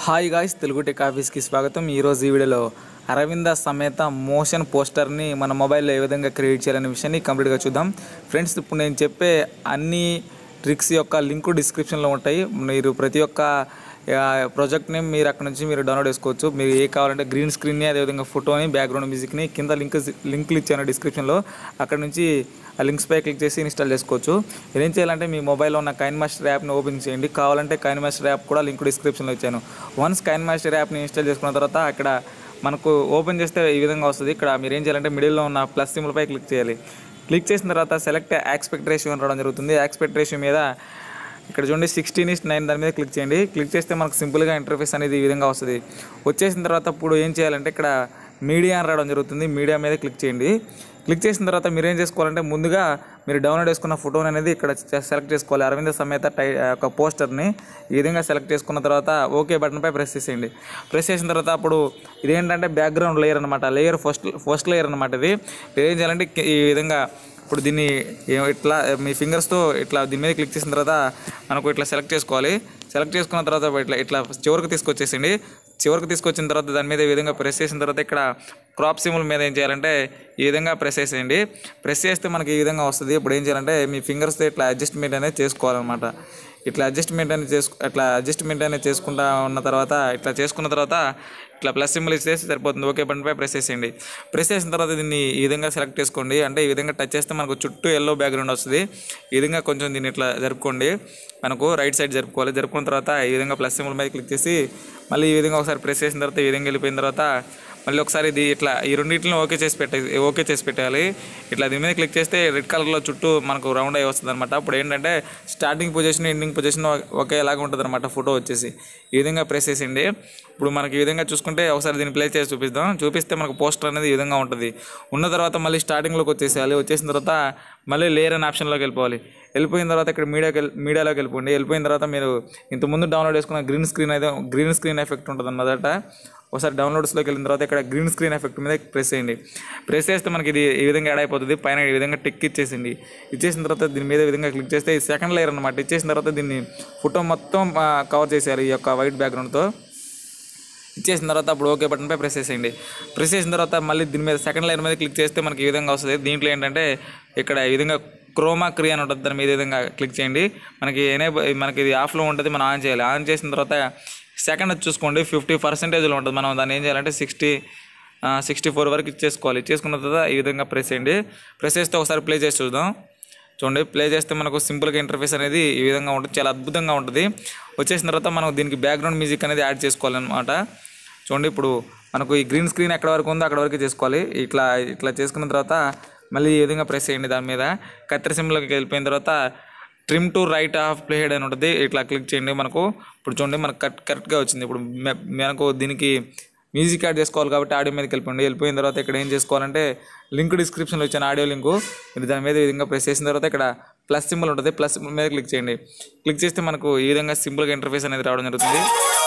hi guys Telugu tech ఆఫీస్కి స్వాగతం ఈరోజు ఈ వీడియోలో అరవింద సమేత మోషన్ పోస్టర్ని మన మొబైల్లో ఏ విధంగా క్రియేట్ చేయాలనే విషయాన్ని కంప్లీట్గా చూద్దాం ఫ్రెండ్స్ ఇప్పుడు నేను చెప్పే అన్ని ట్రిక్స్ యొక్క లింకు డిస్క్రిప్షన్లో ఉంటాయి మీరు ప్రతి ఒక్క ఆ, ప్రాజెక్ట్ని మీరు అక్కడ నుంచి మీరు డౌన్లోడ్ చేసుకోవచ్చు మీరు ఏ కావాలంటే గ్రీన్ స్క్రీన్ని అదేవిధంగా ఫోటోని బ్యాక్గ్రౌండ్ మ్యూజిక్ని కింద లింక్ లింక్లు ఇచ్చాను డిస్క్రిప్షన్లో అక్కడ నుంచి ఆ లింక్స్ పై క్లిక్ చేసి ఇన్స్టాల్ చేసుకోవచ్చు మీరు ఏం చేయాలంటే మీ మొబైల్లో ఉన్న కైన్ మాస్టర్ యాప్ని ఓపెన్ చేయండి కావాలంటే కైన్ మాస్టర్ యాప్ కూడా లింక్ డిస్క్రిప్షన్లో ఇచ్చాను వన్స్ కైన్ మాస్టర్ యాప్ని ఇన్స్టాల్ చేసుకున్న తర్వాత అక్కడ మనకు ఓపెన్ చేస్తే ఈ విధంగా వస్తుంది ఇక్కడ మీరు ఏం చేయాలంటే మిడిల్లో ఉన్న ప్లస్ సింబల్పై క్లిక్ చేయాలి క్లిక్ చేసిన తర్వాత సెలెక్ట్ యాక్స్పెక్ట్ రేషియో అని రావడం జరుగుతుంది యాక్స్పెక్ట్ రేషియో మీద ఇక్కడ చూడండి సిక్స్టీన్ ఇస్ నైన్ దాని మీద క్లిక్ చేయండి క్లిక్ చేస్తే మనకు సింపుల్గా ఇంటర్ఫేస్ అనేది ఈ విధంగా వస్తుంది వచ్చేసిన తర్వాత ఇప్పుడు ఏం చేయాలంటే ఇక్కడ మీడియా అని రావడం జరుగుతుంది మీడియా మీద క్లిక్ చేయండి క్లిక్ చేసిన తర్వాత మీరు ఏం చేసుకోవాలంటే ముందుగా మీరు డౌన్లోడ్ చేసుకున్న ఫోటోని అనేది ఇక్కడ సెలెక్ట్ చేసుకోవాలి అరవింద సమేత టై ఒక పోస్టర్ని ఈ విధంగా సెలెక్ట్ చేసుకున్న తర్వాత ఓకే బటన్పై ప్రెస్ చేసేయండి ప్రెస్ చేసిన తర్వాత అప్పుడు ఇదేంటంటే బ్యాక్గ్రౌండ్ లేయర్ అనమాట లేయర్ ఫస్ట్ ఫస్ట్ లేయర్ అనమాట ఇది మీరు ఏం చేయాలంటే ఈ విధంగా ఇప్పుడు దీన్ని ఏ- ఇట్లా మీ ఫింగర్స్తో ఇట్లా దీని మీద క్లిక్ చేసిన తర్వాత మనకు ఇట్లా సెలెక్ట్ చేసుకోవాలి సెలెక్ట్ చేసుకున్న తర్వాత ఇట్లా ఇట్లా చివరికి తీసుకొచ్చేసిండి చివరికి తీసుకొచ్చిన తర్వాత దాని మీద ఈ విధంగా ప్రెస్ చేసిన తర్వాత ఇక్కడ క్రాప్ సిమ్ల మీద ఏం చేయాలంటే ఈ విధంగా ప్రెస్ చేసేయండి ప్రెస్ చేస్తే మనకి ఈ విధంగా వస్తుంది ఇప్పుడు ఏం చేయాలంటే మీ ఫింగర్స్తో ఇట్లా అడ్జస్ట్మెంట్ అనేది చేసుకోవాలన్నమాట ఇట్లా అడ్జస్ట్మెంట్ అనేది చేసుకు అట్లా అడ్జస్ట్మెంట్ అనేది చేసుకుంటా ఉన్న తర్వాత ఇట్లా చేసుకున్న తర్వాత ఇట్లా ప్లస్ సింబల్ ఇచ్చేసి సరిపోతుంది ఓకే బటన్పై ప్రెస్ చేసేయండి ప్రెస్ చేసిన తర్వాత దీన్ని ఈ విధంగా సెలెక్ట్ చేసుకోండి అంటే ఈ విధంగా టచ్ చేస్తే మనకు చుట్టూ ఎల్లో బ్యాక్గ్రౌండ్ వస్తుంది ఈ విధంగా కొంచెం దీన్ని ఇట్లా జరుపుకోండి మనకు రైట్ సైడ్ జరుపుకోవాలి జరుపుకున్న తర్వాత ఈ విధంగా ప్లస్ సింబల్ మీద క్లిక్ చేసి మళ్ళీ ఈ విధంగా ఒకసారి ప్రెస్ చేసిన తర్వాత ఈ విధంగా వెళ్ళిపోయిన తర్వాత మళ్ళీ ఒకసారి ఇది ఇట్లా ఈ రెండింటిని ఓకే చేసి పెట్టే ఓకే చేసి పెట్టాలి ఇట్లా దీని మీద క్లిక్ చేస్తే రెడ్ కలర్లో చుట్టూ మనకు రౌండ్ అయ్యి వస్తుంది అనమాట అప్పుడు ఏంటంటే స్టార్టింగ్ పొజిషన్ ఎండింగ్ పొజిషన్ ఒకేలాగా ఉంటుంది అనమాట ఫోటో వచ్చేసి ఈ విధంగా ప్రెస్ చేసిండి ఇప్పుడు మనకి ఈ విధంగా చూసుకుంటే ఒకసారి దీన్ని ప్లే చేసి చూపిద్దాం చూపిస్తే మనకు పోస్టర్ అనేది ఈ విధంగా ఉంటుంది ఉన్న తర్వాత మళ్ళీ స్టార్టింగ్లోకి వచ్చేసేయాలి వచ్చేసిన తర్వాత మళ్ళీ లేయర్ అనే ఆప్షన్లోకి వెళ్ళిపోవాలి వెళ్ళిపోయిన తర్వాత ఇక్కడ మీడియాకి వెళ్ళి మీడియాలోకి వెళ్ళిపోండి వెళ్ళిపోయిన తర్వాత మీరు ఇంతకుముందు డౌన్లోడ్ చేసుకున్న గ్రీన్ స్క్రీన్ అయితే గ్రీన్ స్క్రీన్ ఎఫెక్ట్ ఉంటుంది అన్నమాట ఒకసారి డౌన్లోడ్స్లోకి వెళ్ళిన తర్వాత ఇక్కడ గ్రీన్ స్క్రీన్ ఎఫెక్ట్ మీద ప్రెస్ చేయండి ప్రెస్ చేస్తే మనకి ఇది ఈ విధంగా యాడ్ అయిపోతుంది పైన ఈ విధంగా టిక్ ఇచ్చేసింది ఇచ్చేసిన తర్వాత దీని మీద ఈ విధంగా క్లిక్ చేస్తే సెకండ్ లేయర్ అనమాట ఇచ్చేసిన తర్వాత దీన్ని ఫోటో మొత్తం కవర్ చేసేయాలి ఈ యొక్క వైట్ బ్యాక్గ్రౌండ్తో ఇచ్చేసిన తర్వాత అప్పుడు ఓకే బటన్పై ప్రెస్ చేసేయండి ప్రెస్ చేసిన తర్వాత మళ్ళీ దీని మీద సెకండ్ లైన్ మీద క్లిక్ చేస్తే మనకి ఈ విధంగా వస్తుంది దీంట్లో ఏంటంటే ఇక్కడ ఈ విధంగా క్రోమా క్రీ అని ఉంటుంది దాని మీద ఈ విధంగా క్లిక్ చేయండి మనకి ఎనేబుల్ మనకి ఇది ఆఫ్లో ఉంటుంది మనం ఆన్ చేయాలి ఆన్ చేసిన తర్వాత సెకండ్ వచ్చి చూసుకోండి ఫిఫ్టీ పర్సెంటేజ్లో ఉంటుంది మనం దాన్ని ఏం చేయాలంటే సిక్స్టీ సిక్స్టీ ఫోర్ వరకు ఇచ్చేసుకోవాలి ఇచ్చేసుకున్న తర్వాత ఈ విధంగా ప్రెస్ చేయండి ప్రెస్ చేస్తే ఒకసారి ప్లే చేసి చూద్దాం చూడండి ప్లే చేస్తే మనకు సింపుల్గా ఇంటర్ఫేస్ అనేది ఈ విధంగా ఉంటుంది చాలా అద్భుతంగా ఉంటుంది వచ్చేసిన తర్వాత మనం దీనికి బ్యాక్గ్రౌండ్ మ్యూజిక్ అనేది యాడ్ చేసుకోవాలన్నమాట చూడండి ఇప్పుడు మనకు ఈ గ్రీన్ స్క్రీన్ ఎక్కడ వరకు ఉందో అక్కడ వరకు చేసుకోవాలి ఇట్లా ఇట్లా చేసుకున్న తర్వాత మళ్ళీ ఈ విధంగా ప్రెస్ చేయండి దాని మీద కత్తెర సింబల్కి వెళ్ళిపోయిన తర్వాత trim to right of playhead అని ఉంటుంది ఇట్లా క్లిక్ చేయండి మనకు ఇప్పుడు చూడండి మనకు కరెక్ట్ కరెక్ట్గా వచ్చింది ఇప్పుడు మె- మనకు దీనికి మ్యూజిక్ యాడ్ చేసుకోవాలి కాబట్టి ఆడియో మీదకి వెళ్ళిపోండి వెళ్ళిపోయిన తర్వాత ఇక్కడ ఏం చేసుకోవాలంటే లింక్ డిస్క్రిప్షన్లో ఇచ్చిన ఆడియో లింకు మీరు దాని మీద ఈ విధంగా ప్రెస్ చేసిన తర్వాత ఇక్కడ ప్లస్ సింబల్ ఉంటుంది ప్లస్ సింబల్ మీద క్లిక్ చేయండి క్లిక్ చేస్తే మనకు ఈ విధంగా సింపుల్గా ఇంటర్ఫేస్ అనేది రావడం జరుగుతుంది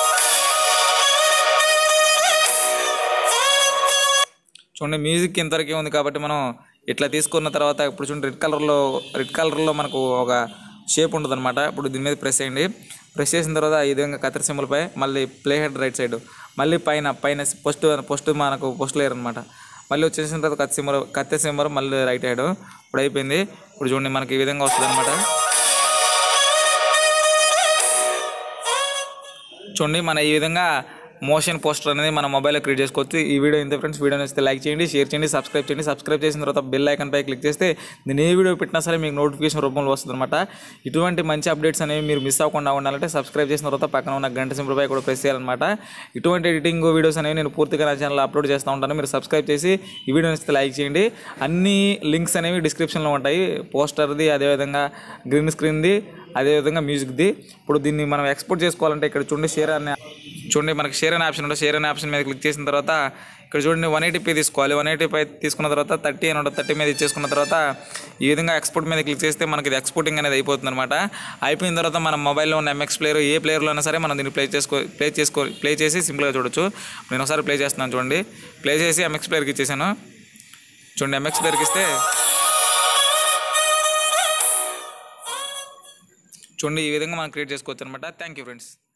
చూడండి మ్యూజిక్ ఇంతవరకే ఉంది కాబట్టి మనం ఇట్లా తీసుకున్న తర్వాత ఇప్పుడు చూడండి రెడ్ కలర్లో రెడ్ కలర్లో మనకు ఒక షేప్ ఉంటుంది అనమాట ఇప్పుడు దీని మీద ప్రెస్ చేయండి ప్రెస్ చేసిన తర్వాత ఈ విధంగా కత్తెర సింబల్పై మళ్ళీ ప్లే హెడ్ రైట్ సైడ్ మళ్ళీ పైన పైన పోస్ట్ పోస్ట్ మనకు పోస్ట్ లేయర్ అనమాట మళ్ళీ వచ్చేసిన తర్వాత కత్తి సింబల్ కత్తెర సింబల్ మళ్ళీ రైట్ హెడ్ ఇప్పుడు అయిపోయింది ఇప్పుడు చూడండి మనకి ఈ విధంగా వస్తుంది అనమాట చూడండి మన ఈ విధంగా మోషన్ పోస్టర్ అనేది మన మొబైల్లో క్రియేట్ చేసుకోవచ్చు ఈ వీడియో ఇంత ఫ్రెండ్స్ వీడియో నచ్చితే లైక్ చేయండి షేర్ చేయండి సబ్స్క్రైబ్ చేయండి సబ్స్క్రైబ్ చేసిన తర్వాత బెల్ ఐకాన్ పై క్లిక్ చేస్తే నేను ఏ వీడియో పెట్టినా సరే మీకు నోటిఫికేషన్ రూపంలో వస్తుంది అనమాట ఇటువంటి మంచి అప్డేట్స్ అనేవి మీరు మిస్ అవ్వకుండా ఉండాలంటే సబ్స్క్రైబ్ చేసిన తర్వాత పక్కన ఉన్న గంట సింపుల్ పై కూడా ప్రెస్ చేయాలన్నమాట ఇటువంటి ఎడిటింగ్ వీడియోస్ అనేవి నేను పూర్తిగా నా ఛానల్లో అప్లోడ్ చేస్తూ ఉంటాను మీరు సబ్స్క్రైబ్ చేసి ఈ వీడియో నచ్చితే లైక్ చేయండి అన్ని లింక్స్ అనేవి డిస్క్రిప్షన్లో ఉంటాయి పోస్టర్ది అదేవిధంగా గ్రీన్ స్క్రీన్ది అదేవిధంగా మ్యూజిక్ది ఇప్పుడు దీన్ని మనం ఎక్స్పోర్ట్ చేసుకోవాలంటే ఇక్కడ చూడండి షేర్ అనే చూడండి మనకి షేర్ అనే ఆప్షన్ ఉంటుంది షేర్ అనే ఆప్షన్ మీద క్లిక్ చేసిన తర్వాత ఇక్కడ చూడండి వన్ ఎయిటీ పై తీసుకోవాలి వన్ ఎయిటీ పై తీసుకున్న తర్వాత థర్టీ అని ఉంటుంది థర్టీ మీద ఇచ్చేసుకున్న తర్వాత ఈ విధంగా ఎక్స్పోర్ట్ మీద క్లిక్ చేస్తే మనకి ఇది ఎక్స్పోర్టింగ్ అనేది అయిపోతుంది అనమాట అయిపోయిన తర్వాత మన మొబైల్లో ఉన్న ఎంఎక్స్ ప్లేయర్ ఏ ప్లేయర్లో అయినా సరే మనం దీన్ని ప్లే చేసుకో ప్లే చేసుకో ప్లే చేసి సింపుల్గా చూడొచ్చు నేను ఒకసారి ప్లే చేస్తున్నాను చూడండి ప్లే చేసి ఎంఎక్స్ ప్లేయర్కి ఇచ్చేసాను చూడండి ఎంఎక్స్ ప్లేయర్కి ఇస్తే చూడండి ఈ విధంగా మనం క్రియేట్ చేసుకోవచ్చు అనమాట థ్యాంక్ యూ ఫ్రెండ్స్